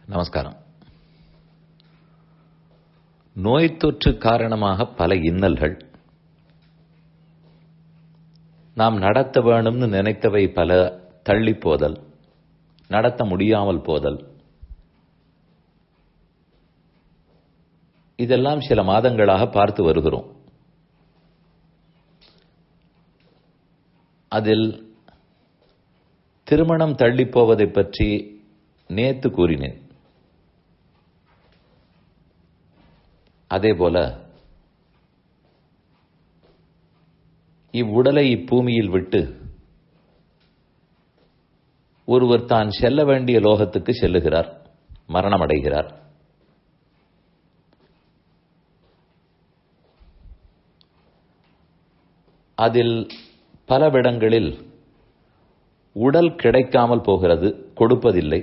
நமஸ்காரம் நோய் தொற்று காரணமாக பல இன்னல்கள் நாம் நடத்த வேணும்னு நினைத்தவை பல தள்ளி போதல் நடத்த முடியாமல் போதல் இதெல்லாம் சில மாதங்களாக பார்த்து வருகிறோம் அதில் திருமணம் தள்ளி போவதை பற்றி நேத்து கூறினேன் அதேபோல இவ்வுடலை இப்பூமியில் விட்டு ஒருவர் தான் செல்ல வேண்டிய லோகத்துக்கு செல்லுகிறார் மரணமடைகிறார் அதில் பலவிடங்களில் உடல் கிடைக்காமல் போகிறது கொடுப்பதில்லை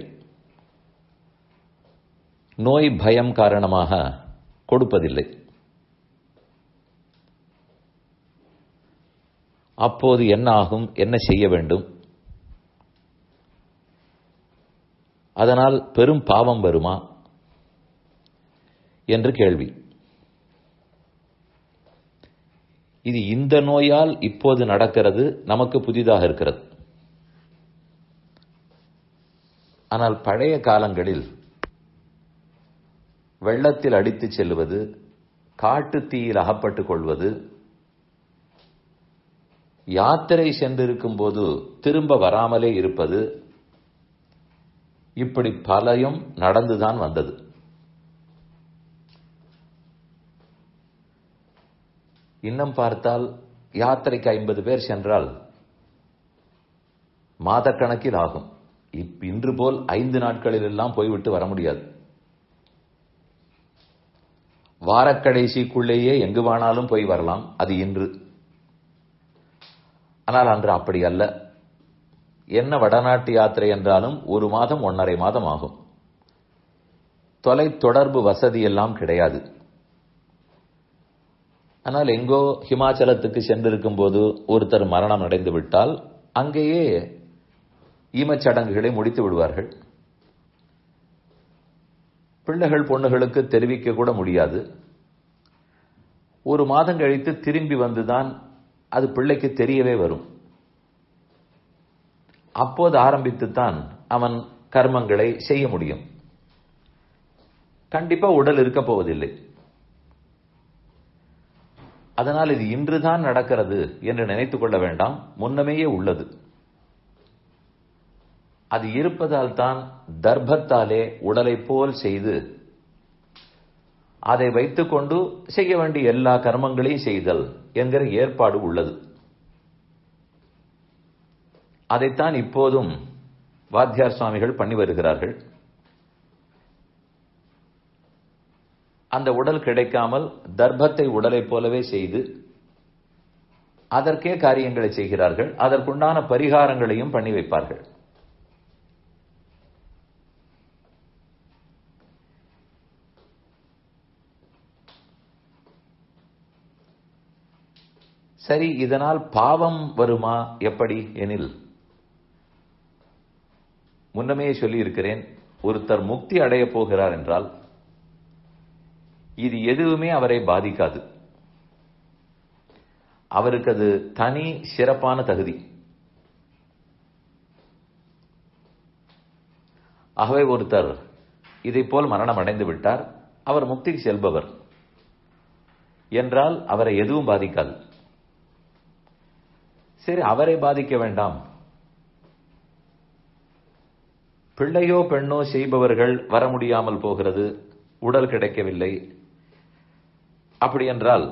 நோய் பயம் காரணமாக கொடுப்பதில்லை அப்போது என்ன ஆகும் என்ன செய்ய வேண்டும் அதனால் பெரும் பாவம் வருமா என்று கேள்வி இது இந்த நோயால் இப்போது நடக்கிறது நமக்கு புதிதாக இருக்கிறது ஆனால் பழைய காலங்களில் வெள்ளத்தில் அடித்துச் செல்வது காட்டு தீயில் அகப்பட்டுக் கொள்வது யாத்திரை சென்றிருக்கும் போது திரும்ப வராமலே இருப்பது இப்படி பலயும் நடந்துதான் வந்தது இன்னும் பார்த்தால் யாத்திரைக்கு ஐம்பது பேர் சென்றால் மாதக்கணக்கில் ஆகும் இன்று போல் ஐந்து நாட்களில் எல்லாம் போய்விட்டு வர முடியாது வாரக்கடைசிக்குள்ளேயே எங்கு வேணாலும் போய் வரலாம் அது இன்று ஆனால் அன்று அப்படி அல்ல என்ன வடநாட்டு யாத்திரை என்றாலும் ஒரு மாதம் ஒன்றரை மாதம் ஆகும் தொலை தொடர்பு வசதி எல்லாம் கிடையாது ஆனால் எங்கோ ஹிமாச்சலத்துக்கு சென்றிருக்கும் போது ஒருத்தர் மரணம் அடைந்து விட்டால் அங்கேயே ஈமச்சடங்குகளை முடித்து விடுவார்கள் பிள்ளைகள் பொண்ணுகளுக்கு தெரிவிக்க கூட முடியாது ஒரு மாதம் கழித்து திரும்பி வந்துதான் அது பிள்ளைக்கு தெரியவே வரும் அப்போது ஆரம்பித்துத்தான் அவன் கர்மங்களை செய்ய முடியும் கண்டிப்பா உடல் இருக்க போவதில்லை அதனால் இது இன்றுதான் நடக்கிறது என்று நினைத்துக் கொள்ள வேண்டாம் முன்னமேயே உள்ளது அது இருப்பதால் தான் தர்ப்பத்தாலே உடலை போல் செய்து அதை வைத்துக்கொண்டு செய்ய வேண்டிய எல்லா கர்மங்களையும் செய்தல் என்கிற ஏற்பாடு உள்ளது அதைத்தான் இப்போதும் வாத்தியார் சுவாமிகள் பண்ணி வருகிறார்கள் அந்த உடல் கிடைக்காமல் தர்ப்பத்தை உடலை போலவே செய்து அதற்கே காரியங்களை செய்கிறார்கள் அதற்குண்டான பரிகாரங்களையும் பண்ணி வைப்பார்கள் சரி இதனால் பாவம் வருமா எப்படி எனில் முன்னமே சொல்லியிருக்கிறேன் ஒருத்தர் முக்தி அடைய போகிறார் என்றால் இது எதுவுமே அவரை பாதிக்காது அவருக்கு அது தனி சிறப்பான தகுதி ஆகவே ஒருத்தர் இதை போல் மரணம் அடைந்து விட்டார் அவர் முக்திக்கு செல்பவர் என்றால் அவரை எதுவும் பாதிக்காது சரி அவரை பாதிக்க வேண்டாம் பிள்ளையோ பெண்ணோ செய்பவர்கள் வர முடியாமல் போகிறது உடல் கிடைக்கவில்லை அப்படி என்றால்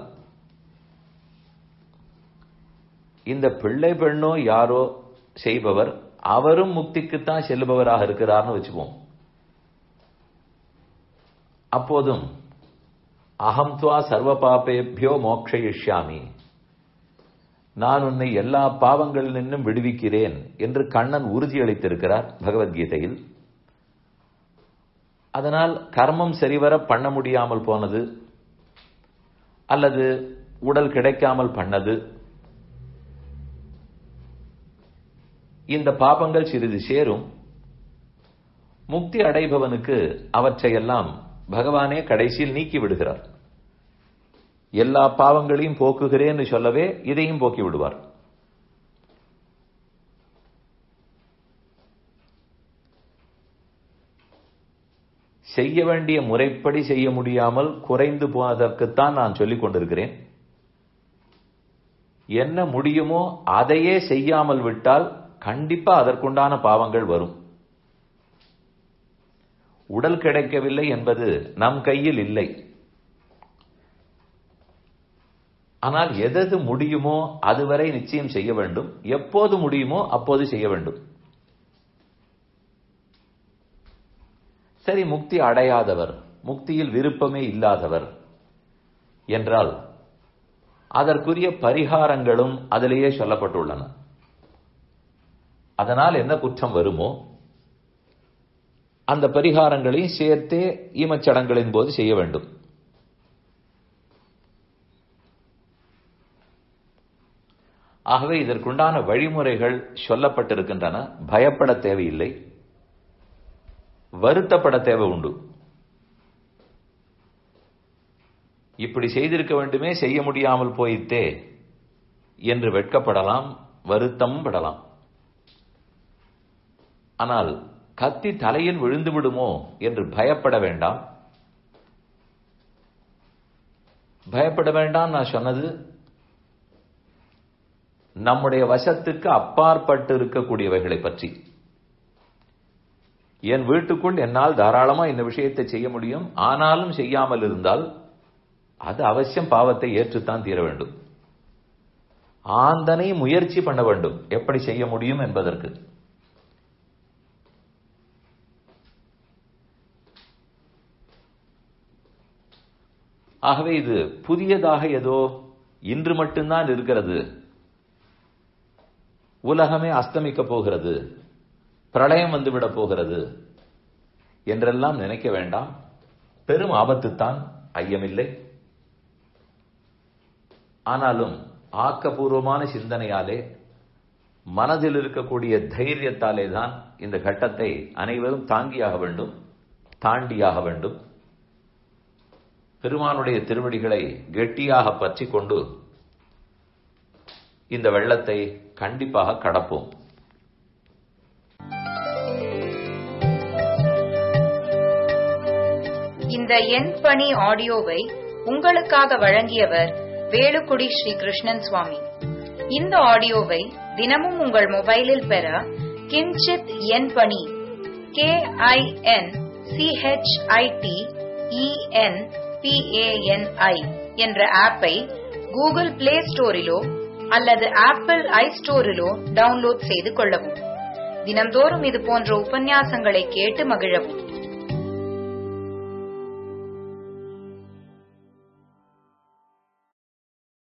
இந்த பிள்ளை பெண்ணோ யாரோ செய்பவர் அவரும் முக்திக்குத்தான் செல்லுபவராக இருக்கிறார்னு வச்சுப்போம் அப்போதும் அகம் துவா சர்வ பாப்பேபியோ மோக்ஷயிஷ்யாமி நான் உன்னை எல்லா பாவங்களில் நின்றும் விடுவிக்கிறேன் என்று கண்ணன் உறுதியளித்திருக்கிறார் பகவத்கீதையில் அதனால் கர்மம் சரிவர பண்ண முடியாமல் போனது அல்லது உடல் கிடைக்காமல் பண்ணது இந்த பாபங்கள் சிறிது சேரும் முக்தி அடைபவனுக்கு அவற்றையெல்லாம் பகவானே கடைசியில் நீக்கி விடுகிறார் எல்லா பாவங்களையும் போக்குகிறேன்னு சொல்லவே இதையும் போக்கி விடுவார் செய்ய வேண்டிய முறைப்படி செய்ய முடியாமல் குறைந்து போவதற்குத்தான் நான் சொல்லிக் கொண்டிருக்கிறேன் என்ன முடியுமோ அதையே செய்யாமல் விட்டால் கண்டிப்பா அதற்குண்டான பாவங்கள் வரும் உடல் கிடைக்கவில்லை என்பது நம் கையில் இல்லை ஆனால் எதது முடியுமோ அதுவரை நிச்சயம் செய்ய வேண்டும் எப்போது முடியுமோ அப்போது செய்ய வேண்டும் சரி முக்தி அடையாதவர் முக்தியில் விருப்பமே இல்லாதவர் என்றால் அதற்குரிய பரிகாரங்களும் அதிலேயே சொல்லப்பட்டுள்ளன அதனால் என்ன குற்றம் வருமோ அந்த பரிகாரங்களையும் சேர்த்தே ஈமச்சடங்களின் போது செய்ய வேண்டும் ஆகவே இதற்குண்டான வழிமுறைகள் சொல்லப்பட்டிருக்கின்றன பயப்பட தேவையில்லை வருத்தப்பட தேவை உண்டு இப்படி செய்திருக்க வேண்டுமே செய்ய முடியாமல் போயிட்டே என்று வெட்கப்படலாம் வருத்தம் படலாம் ஆனால் கத்தி தலையில் விழுந்து விடுமோ என்று பயப்பட வேண்டாம் பயப்பட வேண்டாம் நான் சொன்னது நம்முடைய வசத்துக்கு அப்பாற்பட்டு இருக்கக்கூடியவைகளை பற்றி என் வீட்டுக்குள் என்னால் தாராளமா இந்த விஷயத்தை செய்ய முடியும் ஆனாலும் செய்யாமல் இருந்தால் அது அவசியம் பாவத்தை ஏற்றுத்தான் தீர வேண்டும் ஆந்தனை முயற்சி பண்ண வேண்டும் எப்படி செய்ய முடியும் என்பதற்கு ஆகவே இது புதியதாக ஏதோ இன்று மட்டும்தான் இருக்கிறது உலகமே அஸ்தமிக்க போகிறது பிரளயம் வந்துவிட போகிறது என்றெல்லாம் நினைக்க வேண்டாம் பெரும் ஆபத்துத்தான் ஐயமில்லை ஆனாலும் ஆக்கப்பூர்வமான சிந்தனையாலே மனதில் இருக்கக்கூடிய தைரியத்தாலே தான் இந்த கட்டத்தை அனைவரும் தாங்கியாக வேண்டும் தாண்டியாக வேண்டும் பெருமானுடைய திருவடிகளை கெட்டியாக பற்றி கொண்டு இந்த வெள்ளத்தை கண்டிப்பாக கடப்போம் இந்த எண் பணி ஆடியோவை உங்களுக்காக வழங்கியவர் வேலுக்குடி ஸ்ரீ கிருஷ்ணன் சுவாமி இந்த ஆடியோவை தினமும் உங்கள் மொபைலில் பெற கிஞ்சித் எண் பணி கே ஐ என் சிஹெச்ஐடி இஎன் பிஏஎன்ஐ என்ற ஆப்பை கூகுள் பிளே ஸ்டோரிலோ அல்லது ஆப்பிள் ஐ ஸ்டோரிலோ டவுன்லோட் செய்து கொள்ளவும் தினம்தோறும் இது போன்ற உபன்யாசங்களை கேட்டு மகிழவும்